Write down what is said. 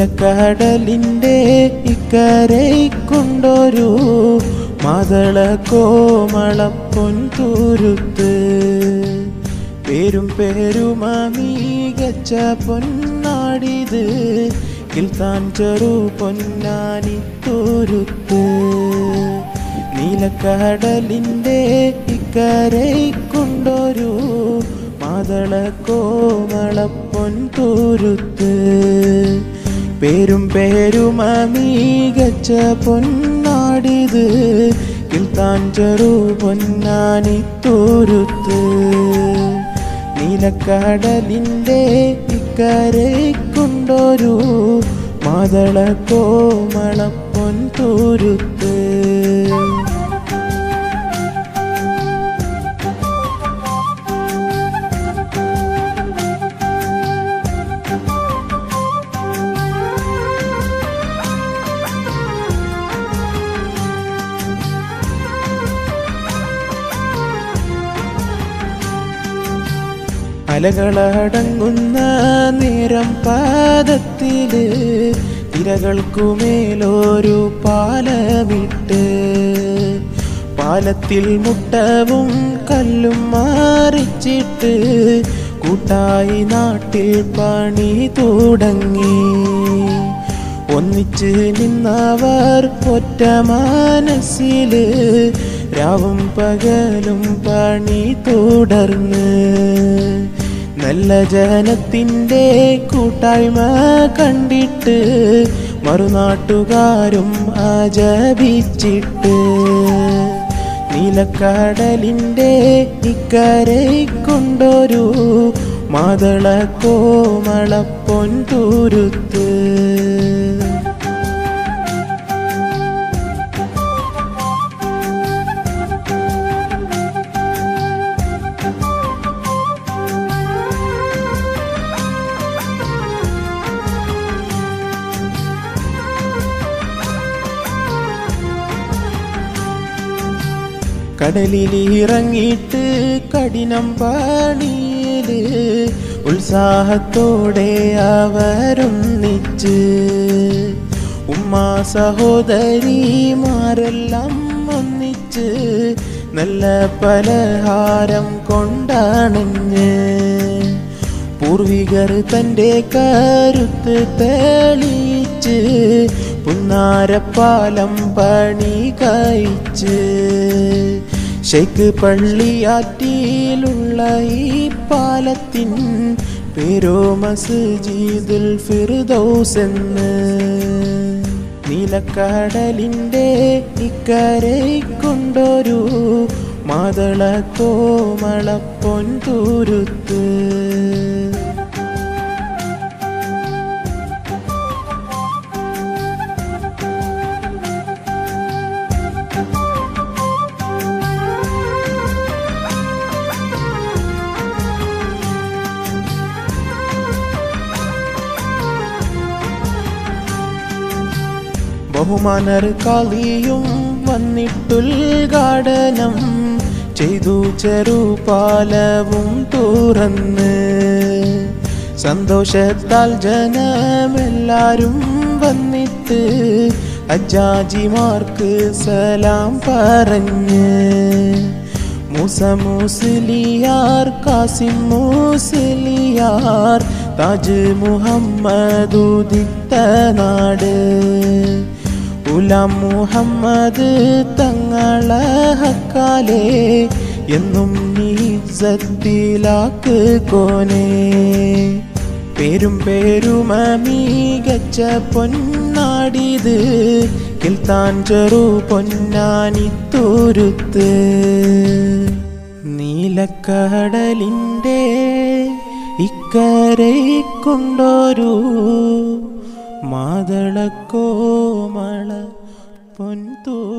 നീലക്കടലിൻ്റെ ഇക്കരയ്ക്കൊണ്ടൊരു മാതള കോമള പൊൻതൂരുത്ത് പേരും പേരുമ മികച്ച പൊന്നാടിത് കിൽത്താൻ ചെറു പൊന്നാനി തൂരുത്ത് നീലക്കടലിൻ്റെ ഇക്കരയ്ക്കൊണ്ടൊരു മാതള കോമള പൊൻതൂരുത്ത് പേരും പേരുമ മികച്ച പൊന്നാടിത് കിൽത്താൻ ചെറു പൊന്നാനി തൂരുത്ത് നീലക്കടലിൻ്റെ ഇക്കരയ്ക്കൊണ്ടൊരു മാതള കോമള പൊൻതൂരുത്ത് അലകളടങ്ങുന്ന നേരം പാദത്തില് തിരകൾക്കുമേലൊരു പാലമിട്ട് പാലത്തിൽ മുട്ടവും കല്ലും മാറിച്ചിട്ട് കൂട്ടായി നാട്ടിൽ പണി തുടങ്ങി ഒന്നിച്ച് നിന്നവർ ഒറ്റ മനസ്സില് രാവും പകലും പണി തുടർന്ന് നല്ല ജനത്തിൻ്റെ കൂട്ടായ്മ കണ്ടിട്ട് മറുനാട്ടുകാരും ആജപിച്ചിട്ട് നീലക്കടലിൻ്റെ ഇക്കരയ്ക്കൊണ്ടൊരു മാതള കോമള പൊൻതൂരുത്ത് കടലിലിറങ്ങിയിട്ട് കഠിനം പണിയില് ഉത്സാഹത്തോടെ അവരൊന്നിച്ച് ഉമ്മ സഹോദരിമാരെല്ലാം ഒന്നിച്ച് നല്ല പലഹാരം കൊണ്ടാണഞ്ഞ് പൂർവികർ തൻ്റെ കരുത്ത് തെളിയിച്ച് പുന്നാരപ്പാലം പണി കഴിച്ച് ഷെയ്ക്ക് പള്ളിയാറ്റിയിലുള്ള ഈ പാലത്തിൻ പേരോ മസ്ജിദുൽ ഫിർദൗസ് എന്ന് നീലക്കടലിൻ്റെ ഇക്കരയ്ക്കൊണ്ടൊരു മാതള കോമള പൊൻതൂരുത്ത് ബഹുമാനർ കളിയും വന്നിട്ടുദ്ഘാടനം ചെയ്തു ചെറുപാലവും തുറന്ന് സന്തോഷത്താൽ ജനമെല്ലാരും വന്നിട്ട് അജാജിമാർക്ക് സലാം പറഞ്ഞ് മൂസ മൂസ്ലിയാർ കാസിം മൂസ്ലിയാർ താജ് മുഹമ്മദുദിത്ത നാട് ഉലാം മുഹമ്മദ് തങ്ങളെ ഹക്കാലേ എന്നും നീസത്തിലാക്ക് കോനേ പേരും പേരുമ മികച്ച പൊന്നാടിത് കിൽത്താൻ ചെറു പൊന്നാനി തുരുത്ത് നീലക്കടലിൻ്റെ ഇക്കരയ്ക്കൊണ്ടൊരു മാതളക്കോമള പൊൻതൂ